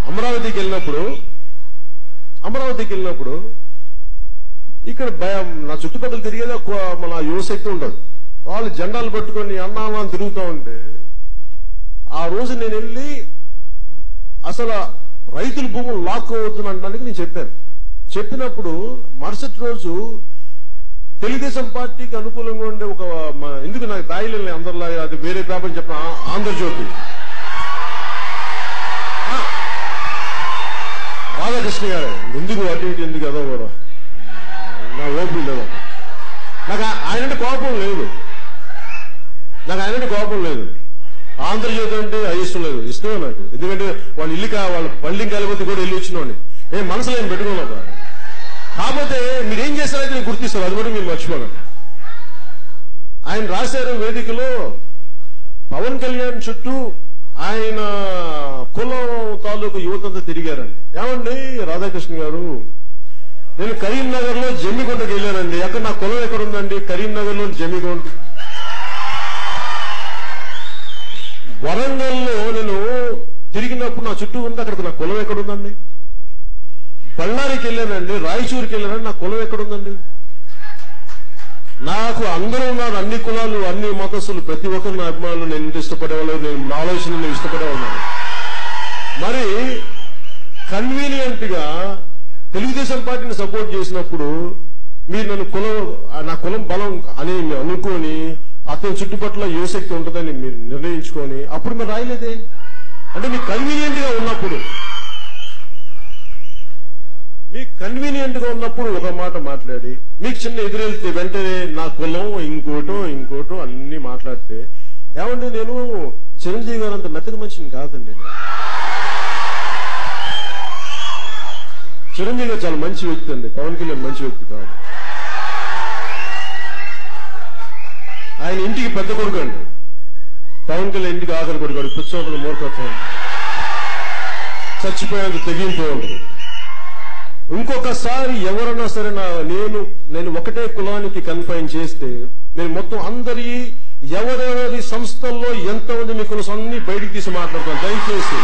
అమరావతికి వెళ్ళినప్పుడు అమరావతికి వెళ్ళినప్పుడు ఇక్కడ భయం నా చుట్టుపక్కల తిరిగేది ఒక మన యువశక్తి ఉండదు వాళ్ళు జెండాలు పట్టుకొని అన్నామా అని తిరుగుతూ ఉంటే ఆ రోజు నేను వెళ్ళి అసలు రైతుల భూములు లాక్కోవద్దు అనడానికి నేను చెప్పాను చెప్పినప్పుడు మరుసటి రోజు తెలుగుదేశం పార్టీకి అనుకూలంగా ఉండే ఒక మ- ఎందుకు నాకు దాయిలే అందరిలా అది వేరే పేపర్ చెప్పిన ఆ- ఆంధ్రజ్యోతి ఆ, రాధాకృష్ణ గారు ఎందుకు అటు ఇటు ఎందుకు ఏదో కూడా నా ఓపిక లేదు నాకు ఆ- ఆయనంటే కోపం లేదు నాకు ఆయనంటే కోపం లేదు ఆంధ్రజ్యోతి అంటే ఆ ఇష్టం లేదు ఇష్టమే నాకు ఎందుకంటే వాళ్ళ ఇల్లు కా వాళ్ళ బల్డింగ్ కాలిపోతే కూడా వెళ్ళి వచ్చినోని నేను మనసులో ఏం పెట్టుకున్నా కాకపోతే మీరు ఏం చేస్తారైతే నేను గుర్తిస్తారు అది కూడా మీరు మర్చిపోకండి ఆయన రాశారు వేదికలో పవన్ కళ్యాణ్ చుట్టూ ఆయన కులం తాలూకు యువతంతా తిరిగారండి ఏమండి రాధాకృష్ణ గారు నేను కరీంనగర్ లో జమ్మిగుంటకి వెళ్ళానండి అక్కడ నా కులం ఎక్కడ ఉందండి కరీంనగర్ లో జమ్మిగుంట వరంగల్లో నేను తిరిగినప్పుడు నా చుట్టూ ఉంది అక్కడ నా కులం ఎక్కడ ఉందండి బళ్ళారికి వెళ్ళానండి రాయచూరుకి వెళ్ళానండి నా కులం ఎక్కడ ఉందండి నాకు అందరూ ఉన్నారు అన్ని కులాలు అన్ని మతస్థులు ప్రతి ఒక్కరు నా అభిమానులు నేను ఇంత ఇష్టపడేవాళ్ళు నేను నా ఆలోచన నేను ఇష్టపడేవాళ్ళు మరి కన్వీనియంట్ గా తెలుగుదేశం పార్టీని సపోర్ట్ చేసినప్పుడు మీరు నన్ను కులం నా కులం బలం అని అనుకొని అతని చుట్టుపట్ల యువశక్తి ఉంటుందని మీరు నిర్ణయించుకొని అప్పుడు మీరు రాయలేదే అంటే మీకు కన్వీనియంట్ గా ఉన్నప్పుడు మీకు కన్వీనియంట్ గా ఉన్నప్పుడు ఒక మాట మాట్లాడి మీకు చిన్న ఎదురెళ్తే వెంటనే నా కులం ఇంకోటో ఇంకోటో అన్ని మాట్లాడితే ఏమండి నేను చిరంజీవి గారు అంత మెత్తగా మనిషిని కాదండి నేను. చిరంజీవి గారు చాలా మంచి వ్యక్తి అండి పవన్ కళ్యాణ్ మంచి వ్యక్తి కాదు ఆయన ఇంటికి పెద్ద కొడుకు అండి పవన్ కళ్యాణ్ ఇంటికి ఆఖరి కొడుకు పిచ్చోడు మూర్ఖత్వం చచ్చిపోయేంత తెగింపు ఉంటుంది ఇంకొకసారి ఎవరన్నా సరే నా నేను నేను ఒకటే కులానికి కన్ఫైన్ చేస్తే నేను మొత్తం అందరి ఎవరెవరి సంస్థల్లో ఎంతమంది మీ కులం అన్ని బయటికి తీసి మాట్లాడతాను దయచేసి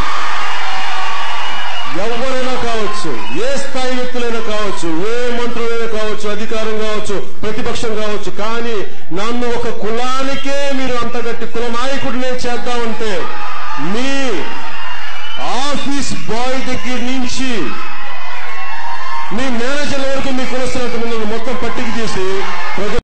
ఎవరైనా కావచ్చు ఏ స్థాయి వ్యక్తులైనా కావచ్చు ఏ మంత్రులైనా కావచ్చు అధికారం కావచ్చు ప్రతిపక్షం కావచ్చు కానీ నన్ను ఒక కులానికే మీరు అంతగట్టి కుల నాయకుడినే చేద్దామంటే మీ ఆఫీస్ బాయ్ దగ్గర నుంచి మీ మేనేజర్ వరకు మీ కులస్తున్నట్టు మొత్తం పట్టికి తీసి ప్రజ